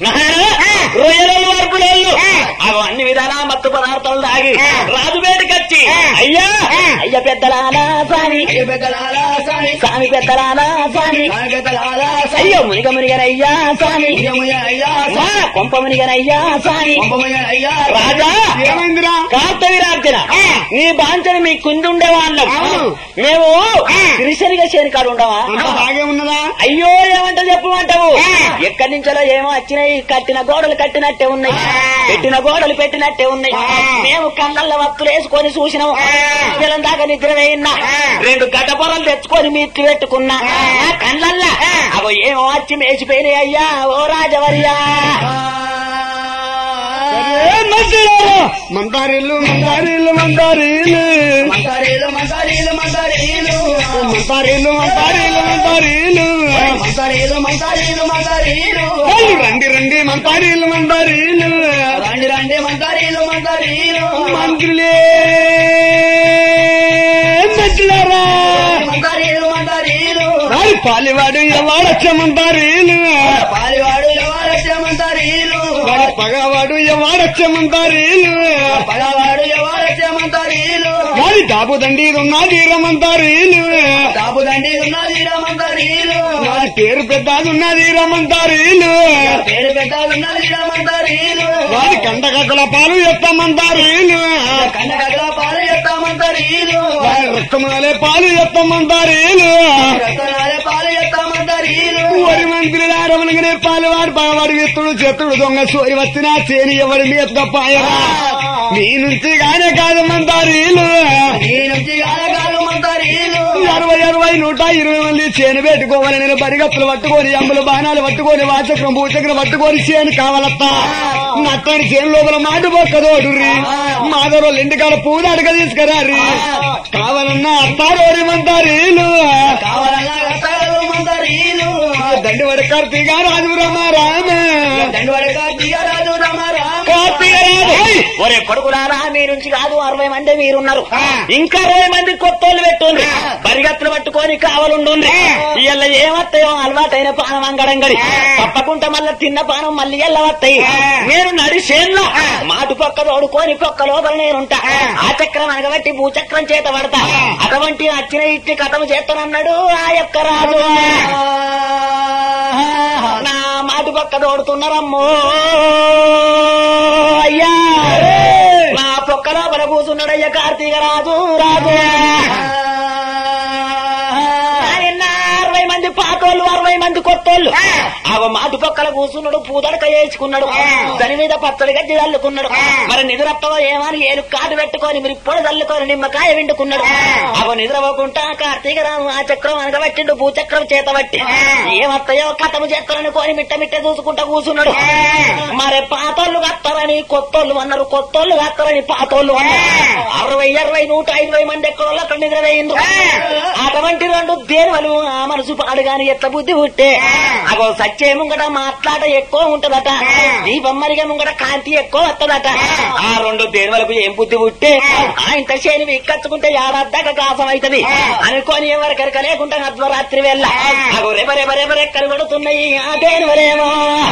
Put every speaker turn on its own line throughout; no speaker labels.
రొయ్యలు వరపులేళ్ళు అవి అన్ని విధాలా మత్తు పదార్థాలు తాగి రాజు బయటకొచ్చి అయ్యా అయ్య పెద్దలాలా స్వామి స్వామి పెద్దలాలా స్వామి అయ్యో మునిగ మునిగనయ్యా స్వామి మా కొంప మునిగనయ్యా స్వామి రాజా
ఏమైందిరా
కార్తవీరార్జున నీ బాంచని మీ కుందుండే వాళ్ళం
అవును.
మేము గిరిశనిగా చేని కాడు ఉండవా
అంత బాగే ఉన్నదా
అయ్యో ఏమంట చెప్పమంటావు ఎక్కడి నుంచో ఏమో వచ్చినాయి కట్టిన గోడలు కట్టినట్టే ఉన్నాయి పెట్టిన గోడలు పెట్టినట్టే ఉన్నాయి మేము కళ్ళల్లో వత్తులు వేసుకొని చూసినాము పిల్లల దాకా నిద్ర వేయినా రెండు గడ్డపొరలు తెచ్చుకొని మీట్లు పెట్టుకున్నా ఆ కళ్ళల్లా అగో ఏమో వచ్చి మేసిపోయినాయి అయ్యా ఓ రాజవర్యా
మందారిల్లు మందారిల్లు మందారీలు మందారీలు మందారీలు మందారీలు వాళ్ళు రండి రండి మందారీలు మందారీలు
రండి రండి మందారీలు మందారీలు
మంత్రులే మంత్రులారా
మందారీలు మందారీలు
వారి పాలివాడు ఎవడచ్చ మందారీలు
పాలివాడు ఎవరచ్చ మందారీలు
వారి పగవాడు ఎవడచ్చ మందారీలు
పగవాడు ఎవరచ్చ మందారీలు
వారి దాబుదండి ఉన్నది రమందారీలు
దాబుదండి ఉన్నది మందారీలు
వారి పేరు పెద్దదున్నది రమందారీలు
పేరు పెట్టాలన్నది మందారీలు
వారి కండగడ్డల పాలు ఎత్తమందారీలు
కన్న కథల పాలు ఎత్తామంటారీలు
వారి రక్తమాలే పాలు ఎత్తమందారీలు
రతనాలే పాలు ఎత్తామంటారీలు
వరి మంత్రి రమణగానే పాలు వాడు పగవాడు ఎత్తుడు చెత్తుడు దొంగ సోరి వచ్చినా చేని ఎవరి మీద పాయరా నీ నుంచి గానే కాదు మందారీలు
నీ నుంచి గాలగాలు మందారీలు
అరవై అరవై నూట ఇరవై మంది చేను పెట్టుకోవాలి నేను బరిగత్తులు పట్టుకొని అమ్ములు బాణాలు పట్టుకొని వాచక్రం భూచక్రం పట్టుకొని చేను కావాలత్తా నట్టని చేను లోపల మాట బొక్కదోడుర్రి మాధవరాలు ఇంటికాడ పూలు అడగ తీసుకురారి కావాలన్నా అత్తారోరి మందారీలు
కావాలన్నా రతాలు మందారీలు
దండి వడ కార్తీక రాజు రామ రామ
దండవాడ కార్తీక రాజు రామారామ
కార్తీక రాజు ఒరే కొడుకురారా మీ నుంచి కాదు అరవై మంది మీరున్నారు ఇంకా అరవై మంది కొత్తోళ్ళు పెట్టుండ్రి పరిగెత్తులు పట్టుకొని కావాలుండుండ్రి ఇళ్ళ ఏమత్తాయో అలవాటైన పానం అంగడంగడి తప్పకుండా మళ్ళా తిన్న పానం మళ్ళీ ఎల్లవత్తాయి నేను నడిచేన్లా మాటు పక్క తోడుకొని పక్క లోపల నేనుంటా ఆ చక్రం అనగబట్టి భూచక్రం చేత పడతా అటువంటి అచ్చిన ఇచ్చి కథము చేస్తానన్నాడు ఆ యొక్క రాజు నా మాటు పక్క తోడుతున్నారమ్మో అయ్యా నా పొక్క లోపల కూర్చున్నాడయ్యా కార్తీక రాజు రాజు ఆయన అరవై మంది పాతోళ్ళు అరవై మంది కొత్తోళ్ళు అవ మాటు పక్కల కూర్చున్నాడు పూదడక వేసుకున్నాడు దాని మీద పచ్చడి గడ్డి చల్లుకున్నాడు మరి నిద్రప్పవ ఏమని ఏలు కాటు పెట్టుకొని మీరు ఇప్పుడు చల్లుకొని నిమ్మకాయ విండుకున్నాడు అవ నిద్రపోకుండా కార్తీక రాము ఆ చక్రం అనగబట్టిండు భూచక్రం చేత బట్టి ఏమత్తయో కథము చేస్తారని కొని మిట్ట మిట్ట చూసుకుంటా కూర్చున్నాడు మరి పాతోళ్ళు కత్తారని కొత్తోళ్ళు అన్నారు కొత్తోళ్ళు కత్తారని పాతోళ్ళు అన్నారు అరవై అరవై నూట ఇరవై మంది ఎక్కడో అక్కడ నిద్ర వేయిండ్రు అటువంటి రెండు దేనివలు ఆ మనసు పాడు గాని ఎట్ల బుద్ధి పుట్టే అగో సచ్చే ముంగట మాట్లాడ ఎక్కువ ఉంటదట ఈ బొమ్మరిగా ముంగట కాంతి ఎక్కువ వస్తదట ఆ రెండు దేనివలకు ఏం బుద్ధి పుట్టే ఆ ఇంత చేని ఇక్కచ్చుకుంటే ఏడాదాకా కాసం అవుతది అనుకోని ఎవరికరిక లేకుండా అర్ధరాత్రి వెళ్ళ అగో రెబ రెబ రెబ రెక్కలు కొడుతున్నాయి ఆ దేనివలేమో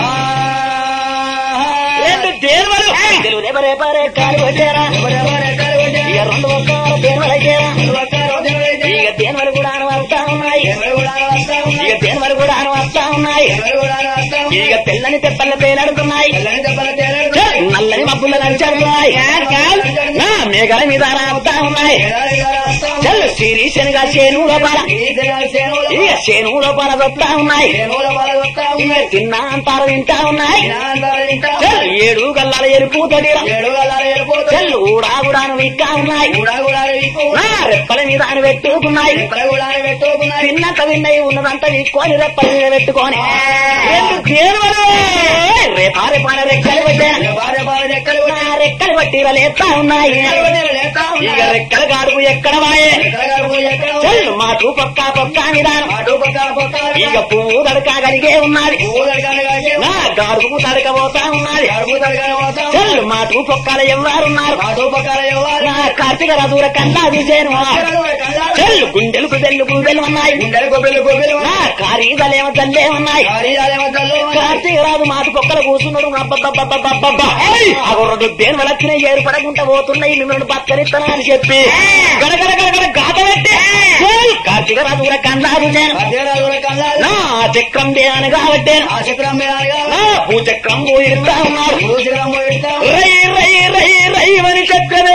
రెండు దేనివలు తెలుగు రెబ రెబ రెక్కలు కొట్టారా ఇక రెండు ఒక్క దేనివలైతేరా ఇక దేనివలు కూడా వస్తా ఉన్నాయి ఇక దేనివలు కూడా వస్తా ఉన్నాయి ఇక తెల్లని తెప్పల తేలాడుతున్నాయి నల్లని మబ్బుల నడిచాడున్నాయి నా మేఘల మీద రాస్తా ఉన్నాయి చల్లు సిరీసెనుగా చేను లోపల ఇక చేను లోపల వస్తా ఉన్నాయి ఇక తిన్నా అంటారు వింటా ఉన్నాయి చల్ ఏడు గల్లాల ఎరుపు తడిరా చల్లు ఊడా గుడాను విక్కా ఉన్నాయి నా రెప్పల మీద అని పెట్టుకున్నాయి తిన్నక విన్నయి ఉన్నదంతా వీక్కొని రెప్పల మీద పెట్టుకొని రెండు దేవుడు రేపారే పాడ రెక్కలు పెట్టాను నా రెక్కలు పట్టిరలేస్తా ఉన్నాయి ఇక రెక్కల గాడుపు ఎక్కడ వాయే చెల్లు మాటు పక్క పక్క విధానం ఇక పువ్వు తడక కలిగే ఉన్నది నా గాడుపు తడకపోతా ఉన్నది చెల్లు మాటు పొక్కల ఎవ్వరున్నారు నా కార్తీక రథుల కన్నా చూసేను చెల్లు గుండెలకు బెల్లు గుండెలు ఉన్నాయి నా ఖరీదలేమో తల్లే ఉన్నాయి కార్తీక రాజు మాటు పొక్కల కూర్చున్నాడు అబ్బబ్బబ్బబ్బబ్బబ్బా అవి రెండు దేని వలచిన ఏర్పడకుండా పోతున్నాయి మిమ్మల్ని బతకనిస్తానా అని చెప్పి గడగడ గడగడ గాత పెట్టి చెల్ కార్తీక రాజు కూడా కన్నా చూసాను నా చక్రం దేని కాబట్టి నా భూచక్రం పోయిస్తా ఉన్నాడు రై రై రై రై అని చక్రమే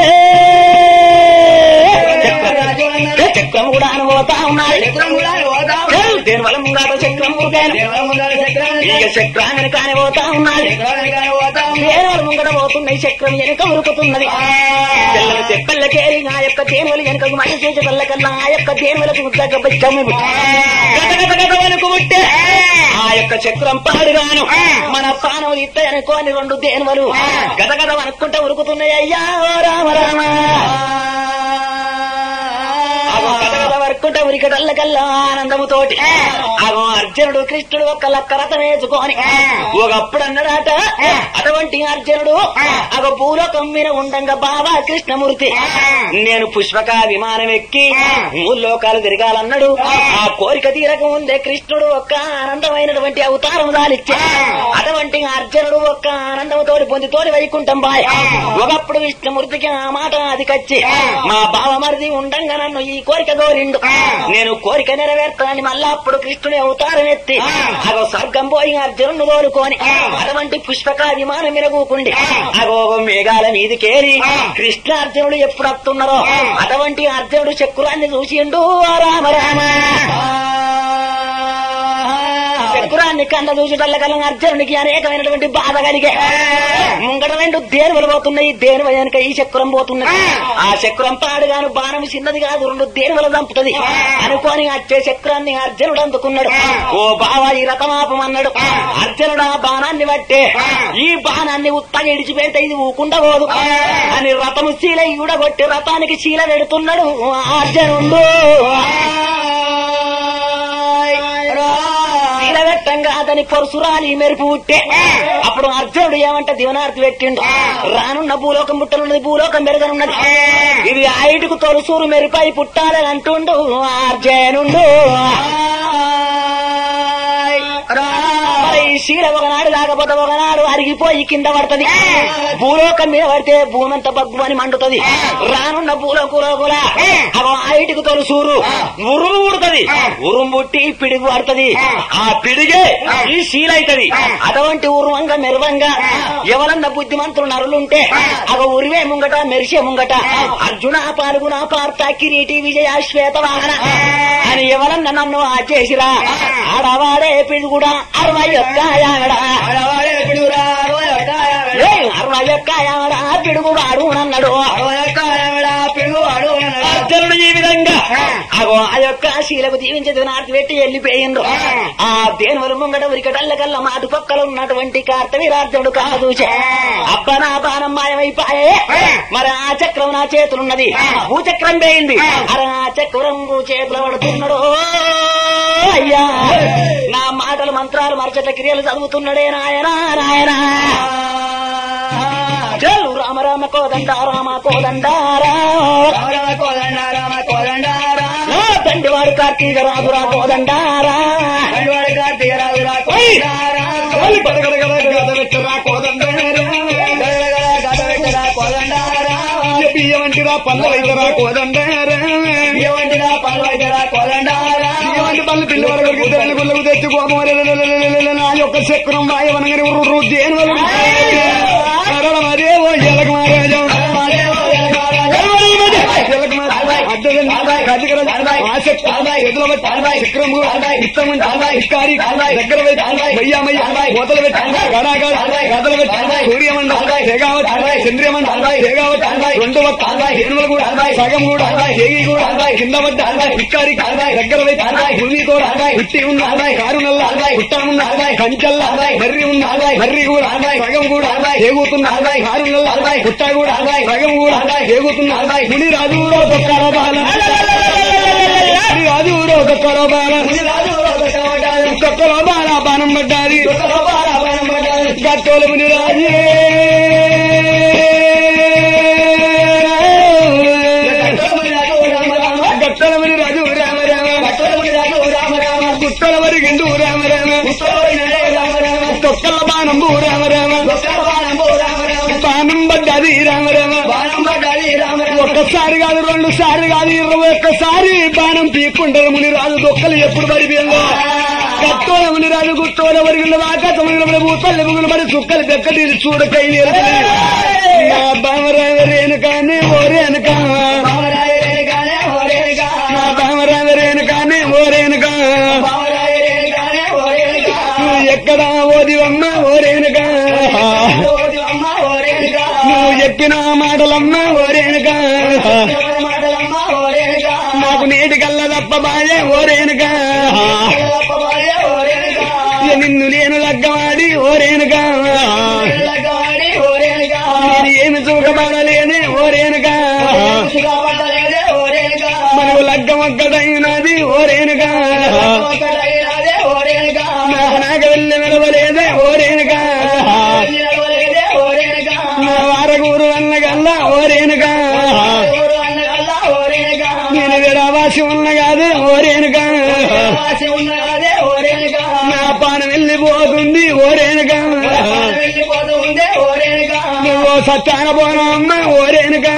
చక్రం చక్రం కూడా అనుభవతా ఉన్నాడు చెల్ దేని వల్ల ముంగాట చక్రం ఊగాను ఇక చక్రాన్ని కాని పోతా ఉన్నాడు దేనివల ముంగట పోతున్నాయి చక్రం వెనుక ఉరుకుతున్నది తెల్లని చెప్పల్లకేరి నా యొక్క దేనివల వెనుకకు మనిషి చేసే కన్నా ఆ యొక్క దేనివలకు ఉద్దక బచ్చమ్మి వెనుక పుట్టే ఆ యొక్క చక్రం పాడుగాను మన పానం ఇత్త అనుకోని రెండు దేనివలు గద గద అనుకుంటా ఉరుకుతున్నాయి అయ్యా ఓ రామ రామ అగో కథ వర్కుంట ఉరికటల్లకల్లా ఆనందముతోటి అగో అర్జునుడు కృష్ణుడు ఒక్క లక్క రథం వేసుకొని ఒకప్పుడు అన్నాడట అటువంటి అర్జునుడు అగో భూలోకం మీద ఉండంగా బాబా కృష్ణమూర్తి నేను పుష్పక విమానం ఎక్కి మూడు లోకాలు తిరగాలన్నాడు ఆ కోరిక తీరక ఉందే కృష్ణుడు ఒక్క ఆనందమైనటువంటి అవతారం దాలిచ్చే అటువంటి అర్జునుడు ఒక్క ఆనందముతోటి పొందితోటి వైకుంఠం బాయ్ ఒకప్పుడు విష్ణుమూర్తికి ఆ మాట అది కచ్చి మా బావమరిది ఉండంగా నన్ను ఈ కోరిక కోరిండు నేను కోరిక నెరవేర్తానని మళ్ళా అప్పుడు కృష్ణుని అవతారం ఎత్తి అగో స్వర్గం పోయి అర్జునుడు కోరుకొని అటువంటి పుష్పక విమానం మిరగూకుండి అగో మేఘాల మీదికేరి కృష్ణార్జునుడు ఎప్పుడు వస్తున్నారో అటువంటి అర్జునుడు చక్రాన్ని చూసిండు ఓ రామ రామ చక్రాన్ని కన్న చూసేటల్ల కలం అర్జునుడికి అనేకమైనటువంటి బాధ కలిగే ముంగట రెండు దేనువలు పోతున్నాయి దేనువ వెనుక ఈ చక్రం పోతున్నది ఆ చక్రం పాడుగాను బాణం చిన్నది కాదు రెండు దేనువలు చంపుతుంది అనుకోని వచ్చే చక్రాన్ని అర్జునుడు అందుకున్నాడు ఓ బావా ఈ రథమాపం అన్నాడు అర్జునుడు ఆ బాణాన్ని పట్టే ఈ బాణాన్ని ఉత్తగా ఇడిచిపెడితే ఇది ఊకుండా పోదు అని రథము శీల ఈడగొట్టి రథానికి శీల పెడుతున్నాడు ఆ అర్జునుడు శీలవెట్టంగా అతని పరశురాలి మెరుపు పుట్టే అప్పుడు అర్జునుడు ఏమంటే దివనార్తి పెట్టిండు రానున్న భూలోకం పుట్టనున్నది భూలోకం పెరగనున్నది ఇది ఐటుకు తొలసూరు మెరుపై పుట్టాలని అంటుండు అర్జునుడు మరి ఈ శీల ఒకనాడు కాకపోతే ఒకనాడు అరిగిపోయి కింద పడుతుంది భూలోకం మీద పడితే భూమంతా బగ్గు అని మండుతుంది రానున్న భూలోకులోకుల అగో ఐటుకు తొలసూరు ఉరుము పుడుతుంది ఉరుము పుట్టి పిడుగు పడుతుంది ఆ పిడిగే ఈ శీల అవుతుంది అటువంటి ఉరువంగా మెరువంగా ఎవరన్నా బుద్ధిమంతులు నరులుంటే అగో ఉరివే ముంగట మెరిసే ముంగట అర్జున పాల్గొన పార్త కిరీటి విజయ శ్వేత వాహన అని ఎవరన్నా నన్ను ఆ చేసిరా ఆడవాడే పిడుగుడా అరవై ఒక్క యాగడా ఏ అరవై ఒక్క యాగడా పిడుగువాడు అన్నాడు అర్జునుడు ఈ విధంగా అగో ఆ యొక్క శీలకు దీవించేది నాటి పెట్టి వెళ్ళిపోయిండ్రు ఆ దేనివల ముంగట ఉరికటల్లకల్లా మాటు పక్కల ఉన్నటువంటి కార్తవీరార్జునుడు కాదు అబ్బ నా బాణం మాయమైపోయే మరి ఆ చక్రం నా చేతులున్నది భూచక్రం పోయింది అరే ఆ చక్రం భూ చేతులు పడుతున్నాడు అయ్యా నా మాటలు మంత్రాలు మరచట క్రియలు చదువుతున్నాడే నాయనా నాయనా చలు రామ రామ కోదండ రామ కోదండారా నా తండ్రి వాడు కార్తీక రాజురా కోదండారా
వాళ్ళు బతకడగడ గద పెట్టరా కోదండారా. బియ్యం వంటిరా పళ్ళ వైద్యరా కోదండారా బియ్యం వంటి పళ్ళు పిల్ల వరకు తెల్లని గుళ్ళకు తెచ్చుకోము నా యొక్క చక్రం వాయవనగని ఉర్రు దేని అదేవో ఎలక మహారాజా ఎలక మహారాజా అడ్డదండి కదికర ఆసక్తి ఎదుల చక్రము ఇత్తము ఇక్కారి దగ్గర వయ్యామయ్య మూతలు పెట్టి గడాగడ గదలు పెట్టి సూర్యమండ తెగావత్ చంద్రమండ తెగావత్ రెండు వత్ ఎనుమలు కూడా సగం కూడా ఏగి కూడా కింద పడ్డ ఇక్కారి దగ్గర భూమి కూడా ఉట్టి ఉన్న కారు నల్ల పుట్ట ఉన్న కంచల్ల మర్రి ఉన్న మర్రి కూడా సగం కూడా ఏగుతున్న కారు నల్ల పుట్ట కూడా సగం కూడా ఏగుతున్న ముని రాజు ఒక్కొక్కర బాల ముని రాజు ఒక్కొక్కర బాల ఒక్కొక్కర బాల బాణం పడ్డాది గట్టోల ముని రాజే గట్టలమని రాజు రామ రామ గుట్టలమరి గిండు రామ రామ తొక్కల బాణంబు రామ రామ బాణం పడ్డది రామ రామ ఒక్కసారి కాదు రెండు సార్లు కాదు ఇరవై ఒక్కసారి బాణం పీక్కుంటారు ముని రాజు దొక్కలు ఎప్పుడు పడిపోయిందో కట్టోల ముని రాజు గుట్టోల వరిగిన ఆకాశముల భూతల్లి ముగులు పడి చుక్కలు బెక్కటి చూడకై నా బామరామ రేణుకానే ఓ రేణుకా నా బామరామ రేణుకానే ఓ రేణుకా నువ్వు ఎక్కడ ఓదివమ్మ ఓ రేణుకా నువ్వు చెప్పిన మాటలమ్మ ఓ రేణుకా నాకు నేటి కల్ల తప్ప బాయే ఓ రేణుకా ఇక నిన్ను నేను లగ్గవాడి ఓ రేణుకా నేను ఏమి చూకబడలేదే ఓ రేణుకా మనకు లగ్గం ఒక్కటైనది ఓ రేణుకా నాకు నాకు వెళ్ళి వెలవలేదే ఓ రేణుకా నా వారగూరు అన్నగల్లా ఓ రేణుకా నేను విడవాసి ఉన్న కాదు ఓ రేణుకా నా పానం వెళ్ళిపోతుంది ఓ రేణుకా నువ్వు సత్యాన పోనమ్మ ఓ రేణుకా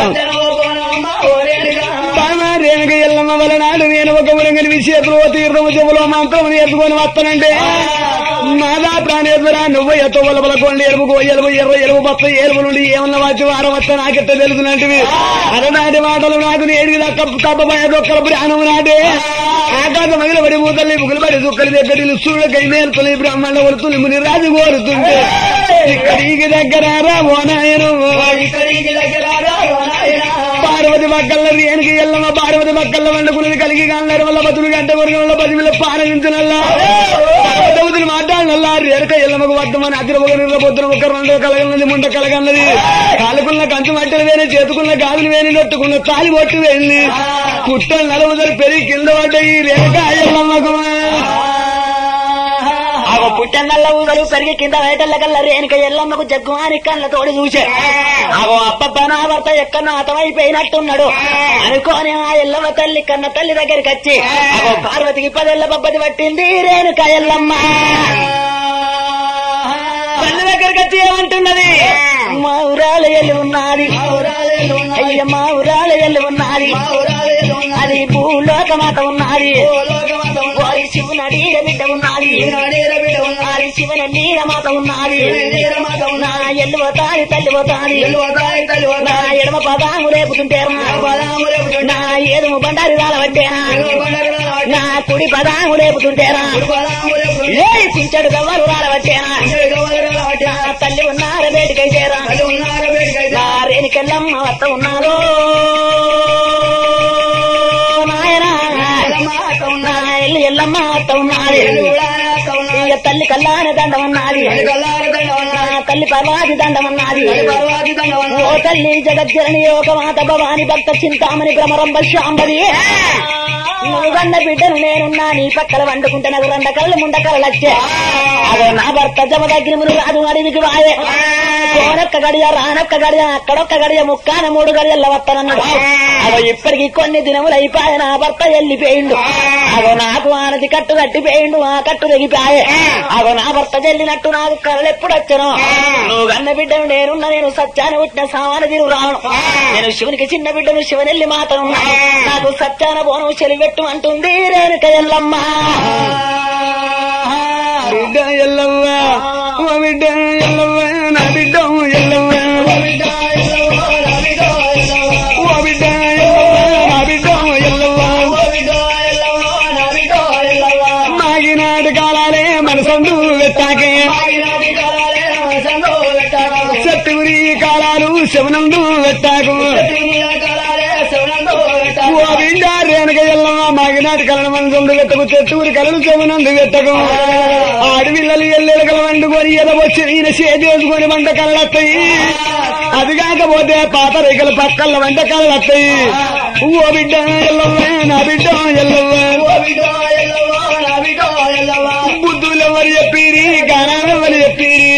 బామ రేణుక ఎల్లమ్మ వలనాడు నేను ఒక ఉరంగని విషయతులు తీర్థము చెవులో మంత్రం ఎత్తుకొని వస్తానంటే మాదా ప్రాణేశ్వరా నువ్వు ఎత్తు వలబల కొండ ఎరుపు ఎలుపు ఎర్ర ఎరుపు బత్త ఎరుపు నుండి ఏమన్నా వచ్చి వారం వస్తా నాకెత్త తెలుసునంటివి అలనాటి మాటలు నాకు నేడికి దక్క తప్పబోయే దొక్కల ప్రాణం నాటే ఆకాశ మగిల పడి మూతల్ని బుగులు పడి దుక్కలు దగ్గర సూళ్ళ కై మేలుతులు బ్రహ్మాండ వరుతులు ముని రాజు కోరుతుంటే ఇక్కడికి దగ్గర రా ఓ నాయను పార్వతి పక్కల రేణుకి ఎల్లమ్మ పార్వతి పక్కల వండుకున్నది కలిగి కాళ్ళ వల్ల బతులు గంట కొరగల పదివిల పారగించినల్లా దౌతులు మాట్లాడినల్లా రేణుక ఎల్లమ్మకు వద్దమని అగ్ర ఒక నిర్ల పొద్దున ఒక రెండు కలగన్నది ముండ కలగన్నది కాలుకున్న కంచు మట్టలు వేని చేతుకున్న గాజులు వేని నొట్టుకున్న తాలి ఒట్టు వేయింది పుట్టలు నలుగుదలు పెరిగి కింద పడ్డాయి రేణుక ఎల్లమ్మకు
ఆగో పుట్టన్నల్ల ఊగలు పెరిగి కింద వేటల్ల కల్లా రేణుక ఎల్లమ్మకు జగ్గు అని కళ్ళ తోడి చూసే ఆగో అప్పబ్బ నా భర్త ఎక్కడో అతమైపోయినట్టున్నాడు అనుకోని ఆ ఎల్లమ్మ తల్లి కన్న తల్లి దగ్గరికి వచ్చి ఆగో పార్వతికి పదేళ్ల బబ్బది పట్టింది రేణుక ఎల్లమ్మ తల్లి దగ్గరికి వచ్చి ఏమంటున్నది మా ఊరాల ఎల్లు ఉన్నది అయ్య మా ఊరాల ఎల్లు ఉన్నది అది భూలోకమాత ఉన్నది వారి శివుని అడీర బిడ్డ ఉన్నది వారి శివుని నీర మాత ఉన్నది నా ఎల్లు పోతాది తల్లి పోతాది నా ఎడమ పదాము రేపుతుంటేరా నా ఏదుము బండారి రాలబట్టేనా నా కుడి పదాము రేపుతుంటేరా ఏ పింఛడు గవ్వరు రాలబట్టేనా నా తల్లి ఉన్నార బేటికైతేరా నా రేణికెళ్ళమ్మ వత్త ఉన్నారో నాయనా నా ఎల్లు ఎల్లమ్మ వత్త ఉన్నది ఇక తల్లి కల్లాని దండం ఉన్నది నా తల్లి పర్వాది దండం ఉన్నది ఓ తల్లి జగజ్జరణి ఒక మాత భవాని భక్త చింతామణి భ్రమరంబ శాంబది నువ్వు కన్న బిడ్డను నేనున్నా నీ పక్కల వండుకుంటే నాకు రెండ కళ్ళు ముండ కళ్ళు వచ్చే అదో నా భర్త జమదగ్నిములు రాదు అడివికి వాయే కోనొక్క గడియ రానొక్క గడియ అక్కడొక్క గడియ ముక్కాన మూడు గడియల్ల వస్తానన్నాడు అదో ఇప్పటికి కొన్ని దినములు అయిపోయి నా భర్త వెళ్ళిపోయిండు అదో నాకు ఆనది కట్టు కట్టిపోయిండు ఆ కట్టు తెగిపోయే అదో నా భర్త చెల్లినట్టు నాకు కళ్ళు ఎప్పుడు వచ్చాను నువ్వు కన్న బిడ్డను నేనున్న నేను సత్యాన్ని పుట్టిన సామాన తిరుగు రావను నేను శివునికి చిన్న బిడ్డను శివనెల్లి మాత్రం నాకు సత్యాన బోనం చెలిపెట్టు అంటుంది రేణుక ఎల్లమ్మ
బిడ్డ ఎల్లవ్వ ఓ బిడ్డ ఎల్లవ్వ నా బిడ్డ ఎల్లవ్వ ఓ బిడ్డ ఎల్లవ్వ నా బిడ్డ ఎల్లవ్వ చెట్టు ఈ కాలాలు శవనందు పెట్టాకు ఓ బిడ్డ రేణుక ఎల్లమ్మ మాగినాటి కలను మనసుండు పెట్టకు చెట్టూరి కలను చెవునందు పెట్టకు ఆడపిల్లలు ఎల్లెలకల వండుకొని ఎదవచ్చి ఈయన చేదేసుకొని వంట కళ్ళొస్తాయి అది కాకపోతే పాత రేఖల పక్కల వంట కళ్ళొస్తాయి ఓ బిడ్డ ఎల్లవ్వ నా బిడ్డ ఎల్లవ్వ బుద్ధులు ఎవరు చెప్పిరి గానం ఎవరు చెప్పిరి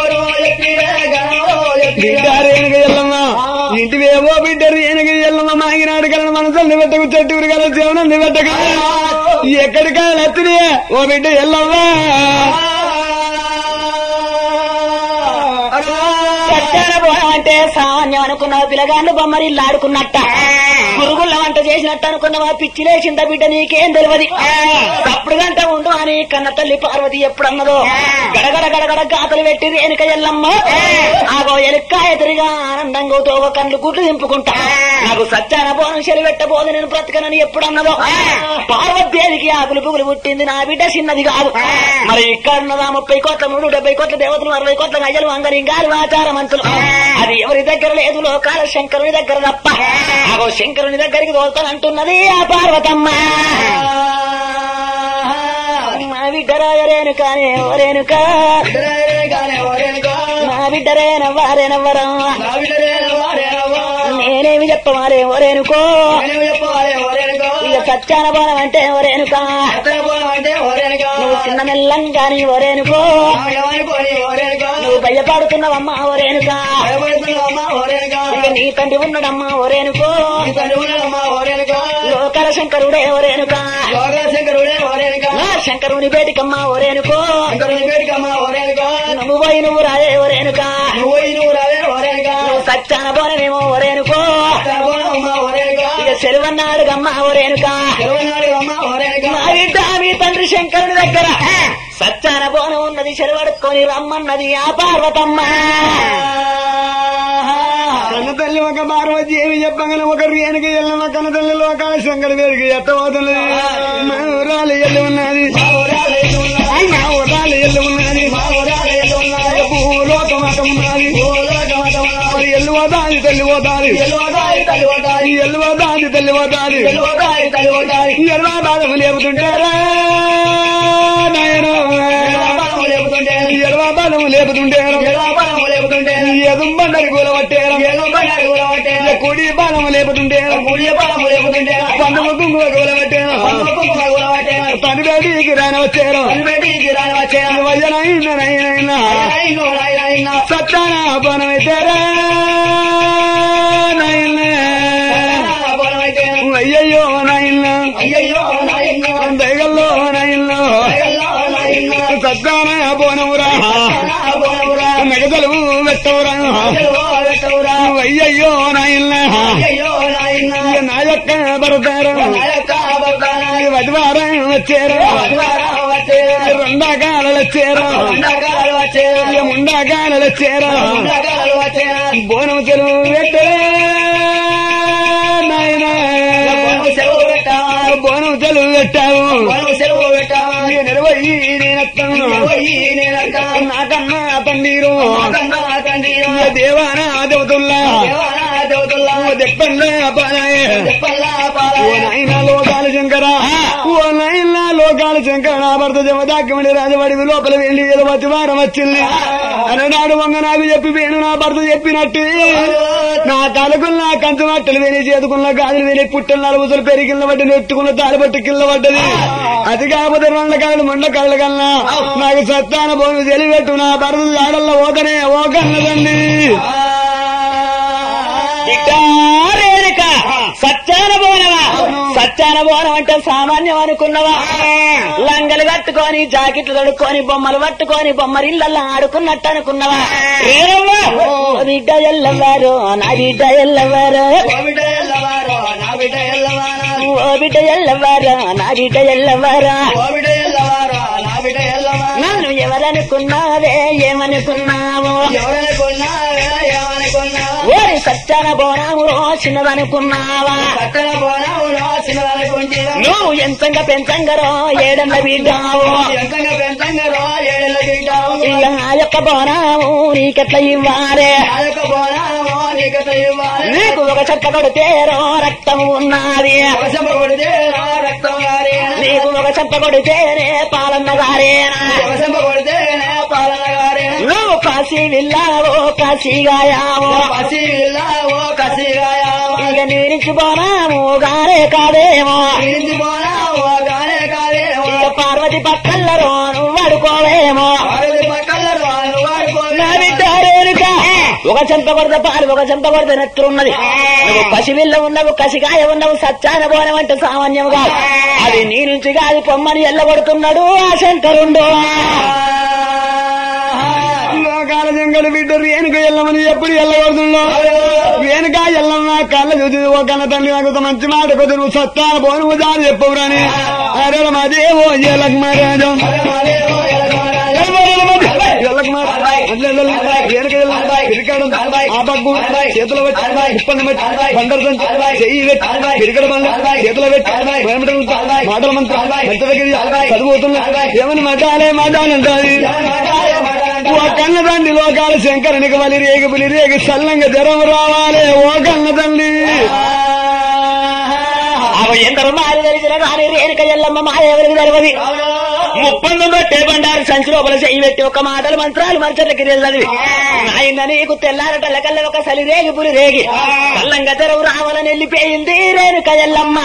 బిడ్డ రేణుక ఎల్లమ్మ ఇంటివేవో బిడ్డ రేణుక ఎల్లమ్మ మాగినాడు కలను మనసుల్ని పెట్టకు చెట్టూరు కల చెవునందు పెట్టకు ఎక్కడికా నచ్చినే ఓ బిడ్డ ఎల్లమ్మ
సత్యాన పోవడం అంటే సామాన్యం అనుకున్నావు పిల్లగాళ్ళు బొమ్మరిల్లు ఆడుకున్నట్ట పురుగుల వంట చేసినట్టు అనుకున్నావా పిచ్చి లేచింద బిడ్డ నీకేం తెలియదు అప్పుడు గంట ఉండు అని కన్న తల్లి పార్వతి ఎప్పుడన్నదో గడగడ గడగడ గాతలు పెట్టి రేణుక ఎల్లమ్మ ఆగో ఎలుక్క ఎదురుగా ఆనందంగా తోగ కళ్ళు గుడ్లు దింపుకుంటా నాకు సత్యాన బోనం చెలి పెట్టబోదు నేను బ్రతకనని ఎప్పుడన్నదో పార్వతీదేవికి ఆకులు పుగులు పుట్టింది నా బిడ్డ చిన్నది కాదు మరి ఇక్కడ ఉన్నదా ముప్పై కోట్ల మూడు డెబ్బై కోట్ల దేవతలు అరవై కోట్ల అయ్యలు అంగరింగారు ఆచార మంతులు అది ఎవరి దగ్గర లేదు లోకాల శంకరుని దగ్గర తప్ప అగో శంకరుని దగ్గరికి తోలుతానంటున్నది ఆ పార్వతమ్మ నా బిడ్డరాయరేను కానే ఓరేనుక నా బిడ్డరేనవ్వారేనవ్వరా నేనేమి చెప్పవారే ఓరేనుకో ఇక సత్యాన బాణం అంటే ఓరేనుక నువ్వు చిన్న మెల్లం గాని ఓరేనుకో నువ్వు భయపడుతున్నావమ్మా ఓరేనుక ఇక నీ తండ్రి ఉన్నాడమ్మా ఓరేనుకో లోకల శంకరుడే ఓరేనుక నా శంకరుని బేటికమ్మా ఓరేనుకో నువ్వు పోయి నువ్వు రాయే ఓరేనుక నువ్వు సత్యాన బోనమేమో ఓరేనుకో ఇక సెలవన్నాడు గమ్మా ఓరేనుక నా బిడ్డ మీ తండ్రి శంకరుని దగ్గర సత్యాన బోనం ఉన్నది చెరువడుకొని రమ్మన్నది ఆ పార్వతమ్మ
కన్న తల్లి ఒక పార్వతి ఏమి చెప్పగలను ఒక రేణుక ఎల్లమ్మ కన్న తల్లి లోకాల శంకర వేడికి ఎత్తబోతున్నది మా ఊరాలు ఎల్లు ఉన్నది మా ఊరాలు ఎల్లు ఉన్నది భూలోక మతం ఉన్నది మరి ఎల్లు పోతాది తల్లి పోతాది ఎల్లు పోతాది తల్లి పోతాది ఎల్వా బాధము లేపుతుంటారా నాయన ఎల్వా బాధము లేపుతుంటారు ఎదుంబండరి కూలబట్టేరం కుడి బాణము లేపుతుంటేరం పండుగ కుంకుమ కూలబట్టేరం పని బయటికి రాని వచ్చేరం వజనైనా సత్తాన బనమైతేరా నాయన అయ్యయ్యో నాయన దయగల్లో నాయన సత్తాన బోనమురా మెగదలు పెట్టవురా అయ్యయ్యో నాయన నా యొక్క భరతారా వదివారం వచ్చారా రెండాకాలు వచ్చారా ముండాకాలు వచ్చారా బోనం చెరువు పెట్టరే నాయన బోనం చెరువు పెట్టావు నిలవయి నేనెత్తాను నాకన్నా తండ్రిరు దేవానా దేవతుల్లా దెప్పల్లా పాలాయే ఓ నాయన లోకాల శంకర ఓ నాయన లోకాల శంకర నా భర్త జమదాక్కమని రాజవాడి లోపల వెళ్ళి ఏదో వచ్చి వారం వచ్చింది అలనాడు వంగ నాకు చెప్పి వేణు నా భర్త చెప్పినట్టు నా తలకున్న నా కంచు మట్టలు వేని చేతుకున్న గాజులు వేని పుట్టలు నలుగుతులు పెరిగి కింద పట్టి నెట్టుకున్న తాలిపట్టు కింద పడ్డది అది కాకపోతే రెండు కాళ్ళు మండ కాళ్ళ కన్నా నాకు సత్తాన భూమి తెలియబెట్టు నా భర్త ఆడల్లో ఓదనే ఓ కన్నదండి
రేణుక సత్యాన బోనవా సత్యాన బోనం అంటే సామాన్యం అనుకున్నవా లంగలు కట్టుకొని జాకెట్లు తడుక్కొని బొమ్మలు పట్టుకొని బొమ్మరిళ్ళల్లో ఆడుకున్నట్టు అనుకున్నవా రేణవ్వ, ఓ బిడ్డ ఎల్లవారు నా బిడ్డ ఎల్లవారు ఓ బిడ్డ ఎల్లవారు నా బిడ్డ ఎల్లవారా నన్ను ఎవరనుకున్నావే ఏమనుకున్నావు
ఎవరనుకున్నావా ఏమనుకున్నావా
ఓరి సత్యాన బోనాములో చిన్నదనుకున్నావా
పక్కన పోనావులో చిన్నదనుకుంటా
నువ్వు ఎంతంగా పెంచంగరో ఏడన్న బిడ్డావు
ఎంతంగా పెంచంగరో ఏళ్ళ తింటావు
ఇక ఆ యొక్క బోనాము నీకెట్లా ఇవ్వాలే
నాయక పోనావో నీకత ఇవ్వాలి
నీకు ఒక చెట్ల కొడితేరో రక్తము ఉన్నది
వర్షం కొడితే నా రక్తం గారి
నీకు ఒక చెంప కొడితేనే పాలన్న గారేనా
వర్షం కొడితే నా పాలన గారి
నువ్వు కాశీ వెళ్ళావో కాశీగాయావో
పసి ఇల్లావో కసిగాయావో
ఇక నీరించి బోనాము గారే కాదేమో
ఇంటి పోనావో గానే కాదేవో
ఇక పార్వతి పక్కల్లో నువ్వు అడుకోవేమో
వాడి పక్కల రాను వాడుకో
నా బిడ్డ రేణుక ఒక చెంప కొడితే పాలు ఒక చెంప కొడితే నెత్తురున్నది నువ్వు పసివిల్ల ఉన్నావు కసిగాయ ఉన్నావు సత్యాన బోనం అంటే సామాన్యం కాదు అది నీ నుంచి కాదు పొమ్మని ఎల్లగొడుతున్నాడు ఆ శంకరుండు
లోకాల జంగడు బిడ్డ రేణుక ఎల్లమని ఎప్పుడు ఎల్లగొడుతుండో రేణుక ఎల్లమ్మ కళ్ళ చూసి ఓ కన్న తండ్రి నాకు ఒక మంచి మాట కొద్ది నువ్వు సత్తాన పోను దాని చెప్పవురాని అరే మదేవో ఎల్లక మహారాజం చేతుల పెట్టి ఇప్పని పెట్టి బండలు పెంచి చెయ్యి పెట్టి పిరికడ బండ చేతుల పెట్టి వేమటలు మాటల మంత్రం ఎంత దగ్గర చదువుతున్నా ఏమని మాటాలే మాటాలంటాది ఓ కన్న తండ్రి లోకాల శంకరునికి వలి రేగి పులి రేగి సల్లంగా జ్వరం రావాలి ఓ కన్న తండ్రి
అవి ఎందరు మారి తెలిసిన కానీ రేణుక ఎల్లమ్మ మాయ ఎవరికి తెలియదు ముప్పందు పెట్టే బండారు సంచి లోపల చెయ్యి పెట్టి ఒక మాటలు మంత్రాలు మంచర్లకి చదివి నాయన నీకు తెల్లారటల్ల కల్ల ఒక సలి రేగి పులి రేగి కల్లంగా తెరవు రావాలని వెళ్ళిపోయింది రేణుక ఎల్లమ్మ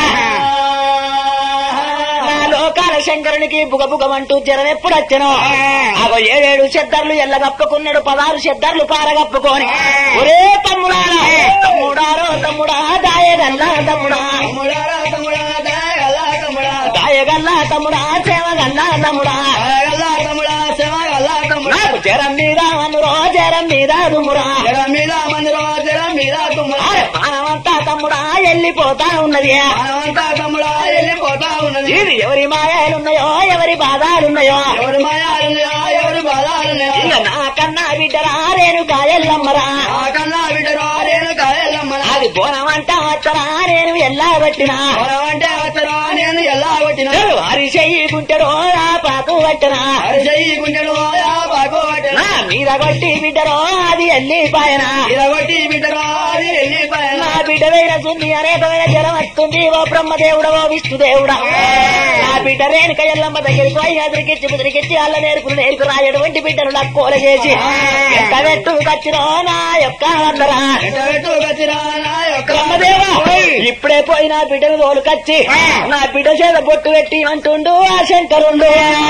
నా లోకాల శంకరునికి బుగ బుగమంటూ జనం ఎప్పుడు వచ్చనో అగో ఏడేడు చెద్దర్లు ఎల్లగప్పుకున్నాడు పదహారు చెద్దర్లు పారగప్పుకొని ఒరే తమ్ముడారా తమ్ముడారో తమ్ముడా దాయగల్లా తమ్ముడా
తమ్ముడారా తమ్ముడా దయగల్లా తమ్ముడా
దాయగల్లా తమ్ముడా సేవగల్లా తమ్ముడా
దయగల్లా తమ్ముడా శివగల్లా తమ్ముడా
నాకు జరం మీద అనురో జరం మీద దుమ్మురా
జర మీద మందిరం జర మీద తమ్ముడా
అరే మానవంతా తమ్ముడా వెళ్ళిపోతా ఉన్నది
మనమంతా తమ్ముడా వెళ్ళిపోతా ఉన్నది
ఇది ఎవరి మాయాలున్నాయో ఎవరి బాధాలున్నాయో
ఎవరి మాయాలున్నాయో ఎవరి బాధాలున్నాయో
ఇక నాకన్నా బిడ్డరా రేణు కాయల్లమ్మరా
ఆ కన్నా బిడ్డరో నేను కాయలమ్మనా
అది బోనమంట వచ్చరా నేను ఎల్లా పట్టినా
అంటే వచ్చరా నేను ఎలా కొట్టిన
వారి చెయ్యి గుంటెడో ఆ పాకు పట్టినా
అరిసెయ్యి గుండెలు బాగు
నా మీద కొట్టి బిడ్డరో అది ఎల్లిపాయనా
ఇరగొట్టి బిడ్డరో అది వెళ్ళిపోయిన
నా బిడ్డదైన సుంది అనేకమైన జలం వస్తుంది ఓ బ్రహ్మదేవుడా ఓ విష్ణుదేవుడా నా బిడ్డ రేణుక ఎల్లమ్మ దగ్గరికి పోయి అదిరికిచ్చి బుదిరికిచ్చి అల్ల నేర్పులు నేర్పు రాయటువంటి బిడ్డను లక్కోల చేసి ఎంత పెట్టు కచ్చిరో నా యొక్క అందరా
పెట్టు గచ్చిరా నా యొక్క
బ్రహ్మదేవా ఇప్పుడే పోయి నా బిడ్డను తోలుకచ్చి నా బిడ్డ చేత బొట్టు పెట్టి అంటుండు ఆ శంకరుండు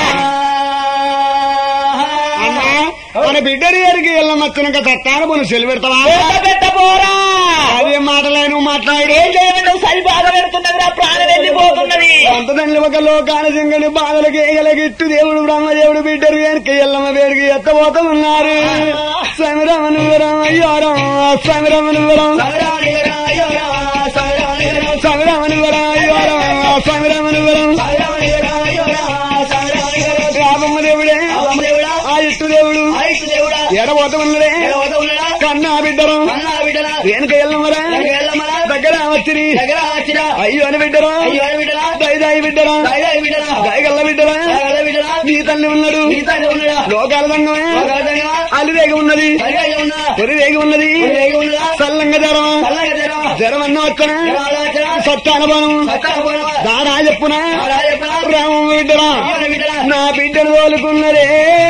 అన్నా మన బిడ్డ రేరికి ఎల్లమచ్చినాక తత్తాను పోను సెలవు పెడతావా
పేట పెట్టబోరా
అదే మాటలే నువ్వు మాట్లాడు
ఏం చేయమంటావు సరి బాగా పెడుతున్నది నా ప్రాణం వెళ్ళిపోతున్నది
అంత తండ్రి ఒక లోకాల సింగడి బాధలకి ఏగలగిట్టు దేవుడు బ్రహ్మదేవుడు బిడ్డ రేరికి ఎల్లమ్మ వేడికి ఎత్తబోతున్నారు సమరమను వరం అయ్యో సమరమను వరం
సౌరాణిగరా అయ్యోరా సౌరాణిగరా
సమరమను వరం అయ్యో సమరమను వరం
సౌరాణిగరా అయ్యోరా సౌరాణిగరా
రామమ్మ దేవుడే
రామదేవుడా
ఆ ఇట్టు దేవుడు
ఆయుష్ దేవుడా
ఎడబోత ఉన్నదే
ఎడవత ఉన్నడా
కన్నా బిడ్డరం
కన్నా బిడ్డరా
రేణుక ఎల్లమ్మరా
వెళ్ళమరా
దగ్గర వచ్చిరి
దగ్గర వచ్చిరా
అయ్యో అని బిడ్డరా
అయ్యో బిడ్డరా
దయదాయి బిడ్డరా
దయదాయి బిడ్డరా
దయగల్ల బిడ్డరా
దయగల బిడ్డరా
నీ తల్లి ఉన్నాడు
మిగతా ఉన్నడా
లోకాల సంగమే
ఒకటంగా
అలిరేగి ఉన్నది
సరిగా ఉన్నా
పొరిరేగి ఉన్నది
రేగి ఉన్నదా
సల్లంగా జ్వరం
చల్లగా జరా
జ్వరం అన్న వచ్చనా
జరా
సత్తానుభవం
సత్తా పోనవా
దానా చెప్పునా
చెప్పరా
రామమ్మ బిడ్డరా
అయ్యో బిడ్డరా
నా బిడ్డను తోలుకున్నరే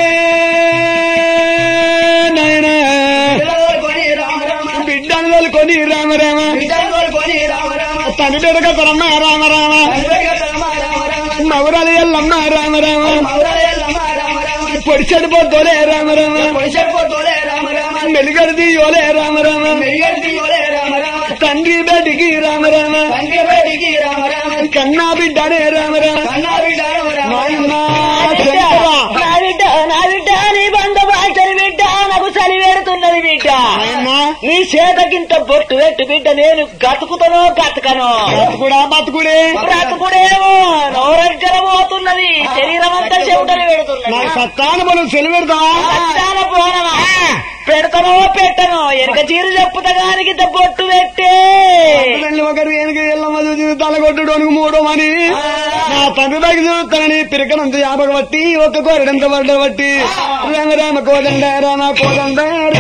నాయనా
బిడ్డలు కొని రామ రామ
బిడ్డను తోలుకొని రామ రామ
బిడ్డలు కొని రామ రామ
తని బిడ్డక తరమ్మ రామ రామ
తండ్రిగా రామ రామ రామ
మౌరాలి ఎల్లమ్మ రామ రామ
మౌరాయల్లమ్మ రామ రామ
పొడి చెడిపోతోలే రామ రామ
పొడిసెడిపోతోలే రామ రామ
మెలిగడిది యోలే రామ రామ
మెరుగడికి ఓలే రామ రామ
తండ్రి బేటికి రామ రామ
తండ్రి బయటికి రామ రామ
కన్నా బిడ్డనే రామ రామ
కన్నా బిడ్డ రామ రామ
నాయనా
బిడ్డ,
శంకరా.
నా బిడ్డ నా బిడ్డ నీ బంధ బాచని బిడ్డ నాకు చలి పెడుతున్నది బిడ్డ
నాయనా
నీ చేతకింత బొట్టు పెట్టు బిడ్డ నేను గతుకుతానో గతకనో
బతుకుడా బతుకుడే
బ్రతుకుడేమో నోరగ్గర పోతున్నది శరీరం అంతా చెవుటని
నాకు
పెడుతున్నది
సత్తాను మనం సెలవు పెడతావా
సత్యాన పోనమా పెడతానో పెట్ట పెట్టను వెనక చీర చెప్పుతగానికి బొట్టు పెట్టే
తల్లి ఒకరు వెనుక ఎల్లమ్మ చూసి తలగొట్టుడానికి మూడో అని నా తండ్రి దగ్గర చూస్తానని పిరకనంత యాభగ బట్టి ఒక్క కోరడంత పడ్డ బట్టి రామ రామ కోదండ రామ కోదండ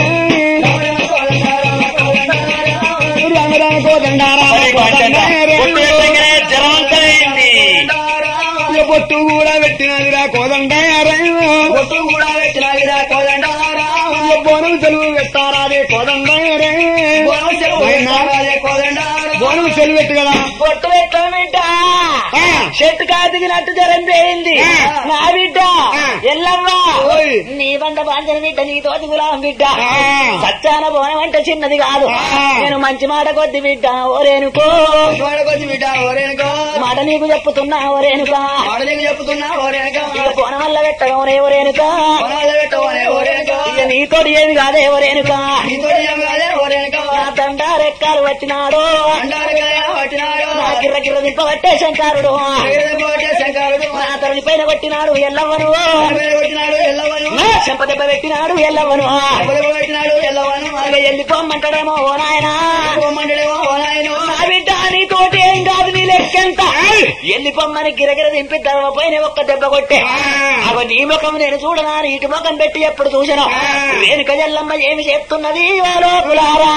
రామ రామ కోదండ రామ కోదండ
బొట్టు పెట్టగానే జ్వరం అంతమైంది
ఇక బొట్టు కూడా పెట్టినదిరా కోదండ
ఒట్టు కూడా పెట్టినాయిరా కోదండారా
బోనం తెలుగు పెట్టారా అదే కోదండ
బోనం చెరువు పెట్టారాదే కోదండారా
బోనం చెల్లు పెట్టు కదా
బొట్టు పెట్టను బిడ్డ
ఆ.
చెట్టు కాదిగినట్టు జ్వరం చేయింది
ఆ.
నా బిడ్డ
ఆ.
ఎల్లమ్మ
ఓయ్.
నీ బండ బాంజన బిడ్డ నీ తోటి గులాం బిడ్డ
ఆ.
సచ్చాన బోనం అంటే చిన్నది కాదు
ఆ.
నేను మంచి మాట కొద్ది బిడ్డ ఓరేనుకో
వాడకొచ్చి బిడ్డ ఓరేనుకో
మాట నీకు చెప్పుతున్నా ఓరేనుక
వాడలేక చెప్తున్నా ఓరేనుకో
ఇక బోనం వల్ల పెట్టడం రే ఓరేనుక
పొలాలు పెట్టవనే ఓరేనుకో
ఇక నీతోటి ఏమి కాదే ఓరేనుక
నీతో ఏం కాదే ఓరేనుకో
నా తండ రెక్కాలు పట్టినాడు
అంటారు కదా పట్టినాడు
నా గిర్ర గిర్ర దింపబట్టే శంకారుడు
పోటే శంకరుడు
నా తల్లి పైన కొట్టినాడు ఎల్లవను
పేరు కొట్టినాడు ఎల్లవను
నా చెంప దెబ్బ పెట్టినాడు ఎల్లవను
అబ్బలు పెట్టినాడు ఎల్లవను
ఇక వెళ్ళిపోమ్మంటాడేమో ఓ నాయనా
మండలేమో ఓనాయను
నా బిడ్డ నీతోటి ఏం కాదు నీ లెక్కెంత వెళ్ళిపోమ్మని గిరగిర దింపి ధర్మ పైన ఒక్క దెబ్బ కొట్టే అవ నీ ముఖం నేను చూడనా నీ ఇటు ముఖం పెట్టి ఎప్పుడు చూసాను రేణుక ఎల్లమ్మ ఏమి చేస్తున్నది ఓ లోపులారా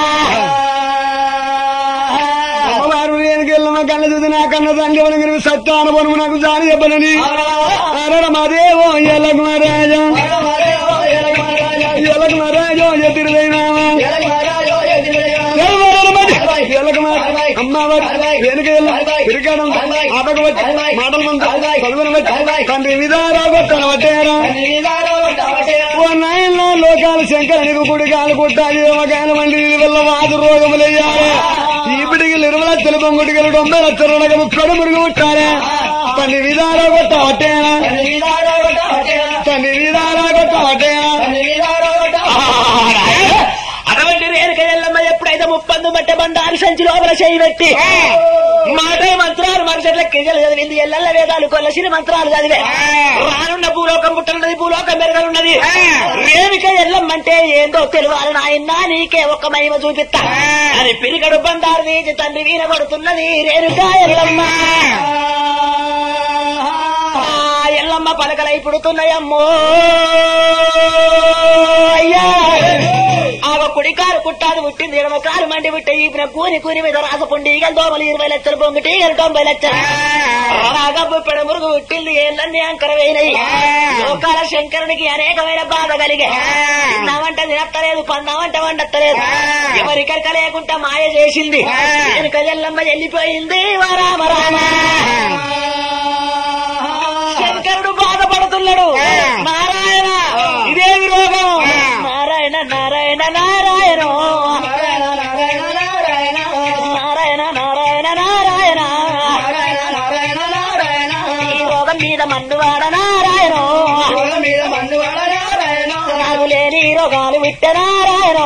అమ్మవారు వెనుకెళ్ళమ్మ కళ్ళ చూసి నా కన్న తండ్రి వనగని సత్యానుభవం నాకు జాలి చెప్పనని అరడ మాదేవో ఎలకు మహారాజా ఎలకు మహారాజో ఎదురుదైనామా అమ్మవారు వెనుక తిరగడం ఆపక వచ్చి మాటలు మంది చదువుని వచ్చి తండ్రి విధారా కొట్టన పట్టేరా ఓ నాయన లోకాలు శంకర నీకు గుడి కాలు కొట్టాలి కాలు మండి వల్ల వాదు రోగములయ్యారు ఈపిడికి ఇరవై లక్షల పొంగుడికలు తొంభై లక్షల రుణగము కడుమురుగు కొట్టారా తండ్రి విధారా కొట్ట పట్టేరా తండ్రి విధారా కొట్ట పట్టేరా
అటువంటి రేణుక ఎల్లమ్మ ఎప్పుడైతే ముప్పందు బట్టే బండారు సంచి లోపల చేయి పెట్టి మాట మంత్రాలు మనుషుల కిజలు చదివింది ఎల్లల్ల వేదాలు కొల్లసిన మంత్రాలు చదివే రానున్న భూలోకం పుట్టనున్నది భూలోకం మెరగనున్నది రేణుక ఎల్లమ్మంటే ఏందో తెలియాలి నాయన నీకే ఒక మహిమ చూపిస్తా అని పిరిగడు బండారు నీచి తండ్రి వీణ కొడుతున్నది రేణుక ఎల్లమ్మ ఆ ఎల్లమ్మ పలకలై పుడుతున్నాయమ్మో అయ్యా ఆగ కుడి కారు కుట్టాది పుట్టింది ఎడమ కారు మండి పుట్ట ఈపిన కూని కూని మీద రాసపుండి ఈగలు దోమలు ఇరవై లక్షలు బొంగుటి ఈగలు తొంభై లక్షలు రాగబ్బు పెడ మురుగు పుట్టింది ఏళ్ళన్నీ అంకరమైనవి లోకాల శంకరునికి అనేకమైన బాధ కలిగే తిన్నామంట తినత్తలేదు పన్నామంట వండత్తలేదు ఎవరికరక లేకుండా మాయ చేసింది వెనుక ఎల్లమ్మ వెళ్ళిపోయింది వా రామ రామ శంకరుడు బాధపడుతున్నాడు నారాయణ ఇదేమి రోగం నారాయణ నారాయణ నారాయణ నారాయణ నారాయణ నారాయణ ఈ రోగం మీద మన్నువాడ నారాయణ నాకు లేని రోగాలు విట్ట నారాయణ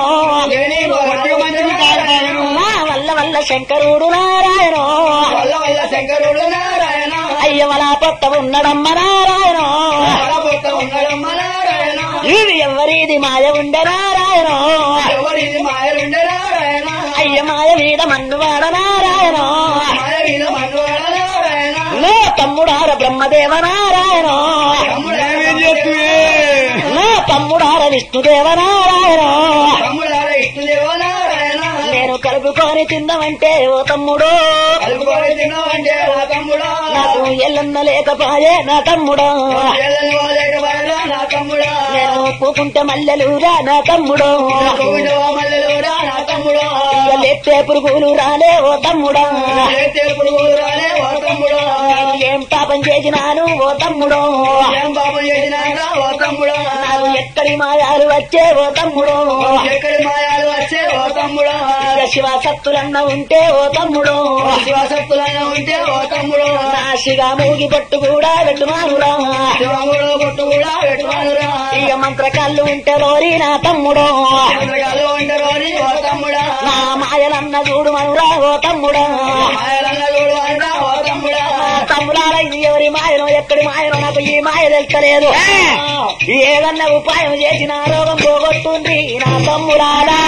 నా వల్ల వల్ల శంకరుడు నారాయణ
శంకరుడు నారాయణ
అయ్య వల పొట్ట ఉన్నడమ్మ నారాయణ
ఉన్నాడమ్మ నారాయణ
ఇది ఎవరిది మాయ ఉండే నారాయణ
ఎవరిది మాయలుండే నారాయణ
అయ్య మాయ మీద మన్నువాడ నారాయణ
మాయ మీద మన్నువాడ నారాయణ
నా తమ్ముడార బ్రహ్మదేవ నారాయణ
ఏమేం చేస్తువే
నా తమ్ముడార విష్ణుదేవ నారాయణ
తమ్ముడార ఇష్టదేవ నారాయణ
నేను కలుపుకొని తిందామంటే ఓ తమ్ముడు
కలుపుకొని తిన్నావంటే ఓ తమ్ముడా
నాకు ఎల్లన్న లేకపాయే నా తమ్ముడు
పిల్లలు లేకపోయినా నా తమ్ముడా
నేను పూకుంటే మల్లెలురా నా తమ్ముడు
కోవిడవా మల్లెలురా నా తమ్ముడా
ఇక లేస్తే పురుగులు రాలే ఓ తమ్ముడా
లేతే పురుగులు రాలే ఓ తమ్ముడా
నేను ఏం పాపం చేసినాను ఓ తమ్ముడు
ఏం పాపం చేసినాక ఓ తమ్ముడా
నాకు ఎక్కడి మాయాలు వచ్చే ఓ తమ్ముడు
ఎక్కడి మాయాలు వచ్చే ఓ తమ్ముడా
ఇక శివసత్తులన్న ఉంటే ఓ తమ్ముడు
శివశక్తులైన ఉంటే ఓ తమ్ముడు
నా శివ మూగి పట్టు కూడా వెట్టుమానురా
శివముడు పొట్టు కూడా పెట్టువానురా
ఇక మంత్రకాళ్ళు ఉంటే లోరి నా తమ్ముడు
చంద్రగాలు ఉండరోని ఓ తమ్ముడా
నా మాయలన్న చూడు మనురా ఓ తమ్ముడా
మాయలన్న చూడు అంట ఓ తమ్ముడా
నా తమ్ముడాల ఇది ఎవరి మాయనో ఎక్కడి మాయనో నాకు ఈ మాయ తెలుస్తలేదు ఏదన్నా ఉపాయం చేసిన రోగం పోగొట్టుంది నా తమ్ముడారా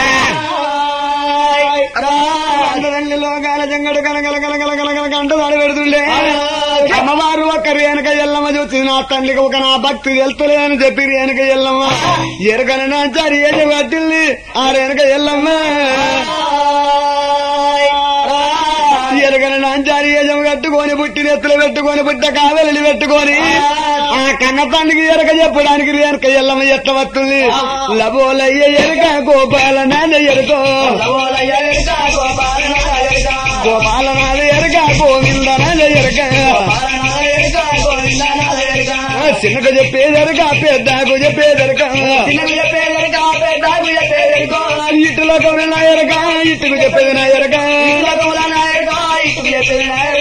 అందరిలో లోకాల జంగడు కలగల కలగల కలగల కంట దాడి పెడుతుండే అమ్మవారు ఒక్కరు వెనక ఎల్లమ్మ చూసి నా తండ్రికి ఒక నా భక్తి వెళ్తలే అని చెప్పి వెనక ఎల్లమ్మ ఎరకన నా చారి ఏది పట్టింది ఆ వెనక ఎల్లమ్మ ఎరగన నాంచారి ఏజం కట్టుకొని పుట్టిన ఎత్తులు పెట్టుకొని పుట్ట కావెలి పెట్టుకొని ఆ కన్న తండ్రికి ఎరక చెప్పడానికి ఎరక ఎల్లమ్మ ఎట్ట వస్తుంది లబోలయ్య ఎరక గోపాల నాన్న ఎరుకో గోపాలనాథ ఎరక గోవింద నాన్న ఎరక చిన్నకు చెప్పేది ఎరక పెద్దకు చెప్పేది ఎరక ఇటులో కవిన ఎరక ఇటుకు చెప్పేది నా ఎరక